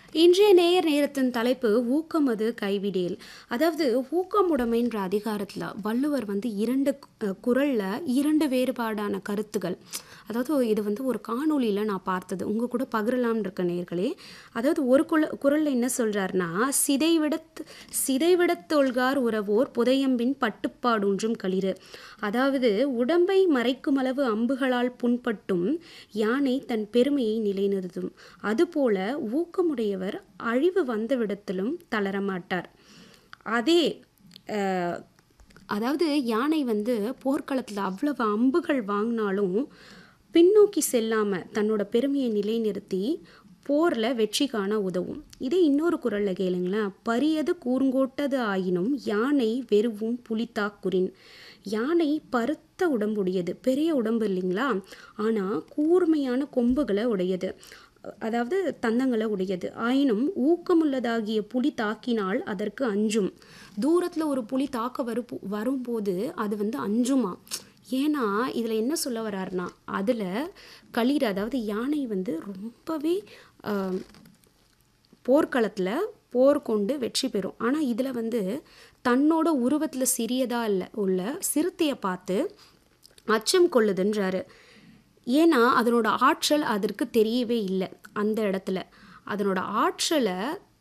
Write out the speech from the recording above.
இன்றைய நேயர் நேரத்தின் தலைப்பு ஊக்கமது கைவிடேல் அதாவது ஊக்கமுடைமைன்ற அதிகாரத்தில் வள்ளுவர் வந்து இரண்டு அஹ், குறள்ல இரண்டு வேறுபாடான கருத்துகள் அதாவது இது வந்து ஒரு காணொளியில் நான் பார்த்தது உங்கள் கூட பகிரலாம்னு இருக்க நேர்களே அதாவது ஒரு குல குறளில் என்ன சொல்கிறாருன்னா சிதைவிடத் சிதைவிடத்தொள்கார் உறவோர் புதையம்பின் பட்டுப்பாடொன்றும் களிறு அதாவது உடம்பை மறைக்குமளவு அம்புகளால் புண்பட்டும் யானை தன் பெருமையை நிலைநிறுத்தும் அதுபோல ஊக்கமுடையவர் அழிவு வந்தவிடத்திலும் தளரமாட்டார் அதே அஹ், அதாவது யானை வந்து போர்க்களத்தில் அவ்வளவு அம்புகள் வாங்கினாலும் பின்னோக்கி செல்லாமல் தன்னோட பெருமையை நிலைநிறுத்தி போரில் வெற்றி காண உதவும் இதே இன்னொரு குறளில் கேளுங்களேன் பரியது கூர்ங்கோட்டது ஆயினும் யானை வெறுவும் புலித்தாக்குறின் யானை பருத்த உடம்புடையது பெரிய உடம்பு இல்லைங்களா ஆனால் கூர்மையான கொம்புகளை உடையது அதாவது தந்தங்களை உடையது ஆயினும் ஊக்கமுள்ளதாகிய புலி தாக்கினால் அதற்கு அஞ்சும் தூரத்தில் ஒரு புலி தாக்க வரு வரும்போது அது வந்து அஞ்சுமா ஏன்னா இதில் என்ன சொல்ல வர்றாருன்னா அதில் களிர் அதாவது யானை வந்து ரொம்பவே ஆஹ், போர்க்களத்தில் போர் கொண்டு வெற்றி பெறும் ஆனால் இதில் வந்து தன்னோட உருவத்தில் சிறியதாக இல்லை உள்ள சிறுத்தையை பார்த்து அச்சம் கொள்ளுதுன்றாரு ஏன்னா அதனோட ஆற்றல் அதற்கு தெரியவே இல்லை அந்த இடத்துல அதனோட ஆற்றலை